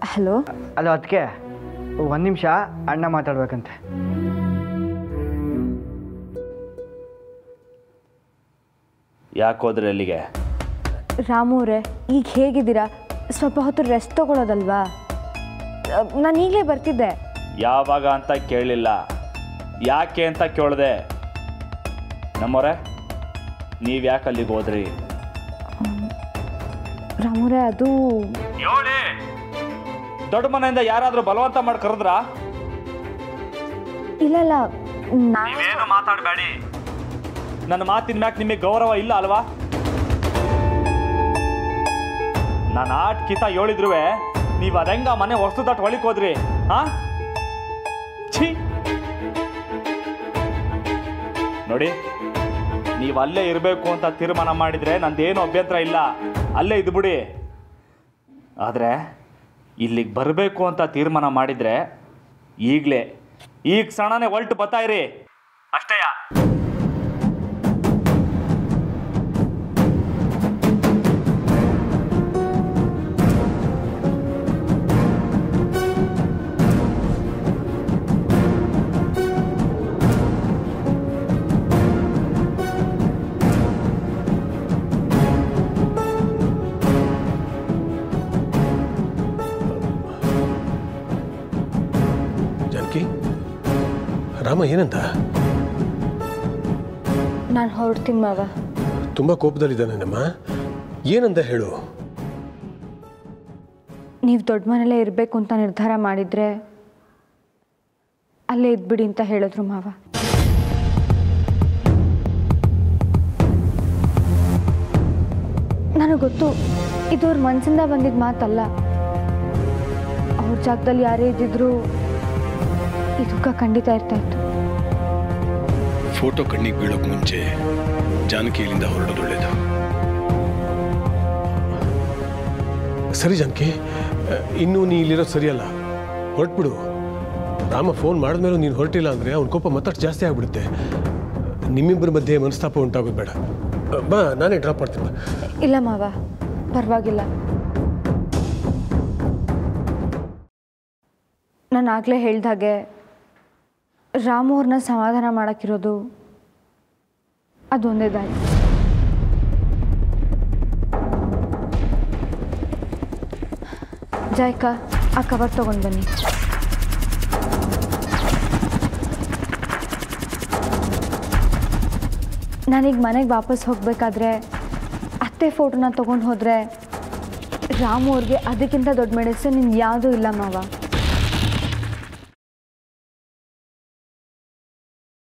hello ಅಲ್ಲ ಅದಕ್ಕೆ ಒಂದು ನಿಮಿಷ ಅಣ್ಣ ಮಾತಾಡ್ಬೇಕಂತೆ ಯಾಕೆ ಹೋದ್ರೆ ಅಲ್ಲಿಗೆ ರಾಮು ಅವರೇ ಈಗ ಹೇಗಿದ್ದೀರಾ ಸ್ವಲ್ಪ ಹೊತ್ತು ರೆಸ್ಟ್ ತಗೊಳ್ಳೋದಲ್ವಾ ನಾನು ಈಗಲೇ ಬರ್ತಿದ್ದೆ ಯಾವಾಗ ಅಂತ ಕೇಳಲಿಲ್ಲ ಯಾಕೆ ಅಂತ ಕೇಳಿದೆ ನಮ್ಮವ್ರೆ ನೀವು ಯಾಕೆ ಅಲ್ಲಿಗೆ ಹೋದ್ರಿ ರಾಮುರೇ ಅದು ಹೇಳಿ ದೊಡ್ಡ ಮನೆಯಿಂದ ಯಾರಾದರೂ ಬಲವಂತ ಮಾಡಿ ಕರೆದ್ರಾ ಇಲ್ಲ ಇಲ್ಲ ನಾ ನೀವೇನು ಮಾತಾಡಬೇಡಿ ನನ್ನ ಮಾತಿನ ಮ್ಯಾಕ್ ನಿಮಗೆ ಗೌರವ ಇಲ್ಲ ಅಲ್ವಾ ನಾನು ಆಟ್ ಕಿತ ಹೇಳಿದ್ರು ನೀವು ಅದೆಂಗ ಮನೆ ಹೊಸ್ತು ತಟ್ಟು ಹೊಳಿಕ್ ಹೋದ್ರಿ ಹಾ ಛೀ ನೋಡಿ ನೀವು ಅಲ್ಲೇ ಇರಬೇಕು ಅಂತ ತೀರ್ಮಾನ ಮಾಡಿದ್ರೆ ನಂದೇನು ಅಭ್ಯಂತರ ಇಲ್ಲ ಅಲ್ಲೇ ಇದ್ಬಿಡಿ ಆದರೆ ಇಲ್ಲಿಗೆ ಬರಬೇಕು ಅಂತ ತೀರ್ಮಾನ ಮಾಡಿದರೆ ಈಗಲೇ ಈಗ ಸಣನೆ ಹೊಲ್ಟು ಬರ್ತಾ ಇರಿ ಅಷ್ಟೇಯ ಜಾನಕಿ ರಾಮ ಏನಂತ ನಾನು ಹೊರಡ್ತೀನಿ ಮಾವ ತುಂಬ ಕೋಪದಲ್ಲಿದ್ದಾನೇನಮ್ಮ ಏನಂದ ಹೇಳು ನೀವು ದೊಡ್ಡ ಮನೇಲೇ ಇರಬೇಕು ಅಂತ ನಿರ್ಧಾರ ಮಾಡಿದರೆ ಅಲ್ಲೇ ಇದ್ಬಿಡಿ ಅಂತ ಹೇಳಿದ್ರು ಮಾವ ನನಗೆ ಗೊತ್ತು ಇದು ಅವ್ರ ಮನಸ್ಸಿಂದ ಬಂದಿದ್ದ ಮಾತಲ್ಲ ಅವ್ರ ಜಾಗದಲ್ಲಿ ಯಾರೇ ಇದ್ದಿದ್ರು ಈ ದುಃಖ ಖಂಡಿತ ಇರ್ತಾ ಇತ್ತು ಫೋಟೋ ಕಣ್ಣಿಗೆ ಬೀಳೋಕೆ ಮುಂಚೆ ಜಾನಕಿ ಇಲ್ಲಿಂದ ಹೊರಡೋದು ಒಳ್ಳೇದು ಸರಿ ಜಾನಕಿ ಇನ್ನೂ ನೀ ಇಲ್ಲಿರೋದು ಸರಿಯಲ್ಲ ಹೊರಟ್ಬಿಡು ರಾಮ ಫೋನ್ ಮಾಡಿದ್ಮೇಲೂ ನೀನು ಹೊರಟಿಲ್ಲ ಅಂದರೆ ಅವ್ನ ಕೋಪ ಮತ್ತಷ್ಟು ಜಾಸ್ತಿ ಆಗಿಬಿಡುತ್ತೆ ನಿಮ್ಮಿಬ್ಬರ ಮಧ್ಯೆ ಮನಸ್ತಾಪ ಉಂಟಾಗೋದು ಬೇಡ ಬಾ ನಾನೇ ಡ್ರಾಪ್ ಮಾಡ್ತೀನಿ ಬಾ ಇಲ್ಲ ಮಾವ ಪರವಾಗಿಲ್ಲ ನಾನು ಆಗಲೇ ಹೇಳ್ದಾಗೆ ರಾಮು ಅವ್ರನ್ನ ಸಮಾಧಾನ ಮಾಡೋಕ್ಕಿರೋದು ಅದೊಂದೇ ದಾರಿ ಜಾಯ್ಕ ಆ ಕವರ್ ತೊಗೊಂಡು ಬನ್ನಿ ನಾನೀಗ ಮನೆಗೆ ವಾಪಸ್ ಹೋಗಬೇಕಾದ್ರೆ ಅತ್ತೆ ಫೋಟೋನ ತೊಗೊಂಡು ಹೋದರೆ ರಾಮು ಅವ್ರಿಗೆ ಅದಕ್ಕಿಂತ ದೊಡ್ಡ ಮೆಡಿಸಿನ್ ಇನ್ನು ಯಾವುದೂ ಇಲ್ಲ ಮಾವ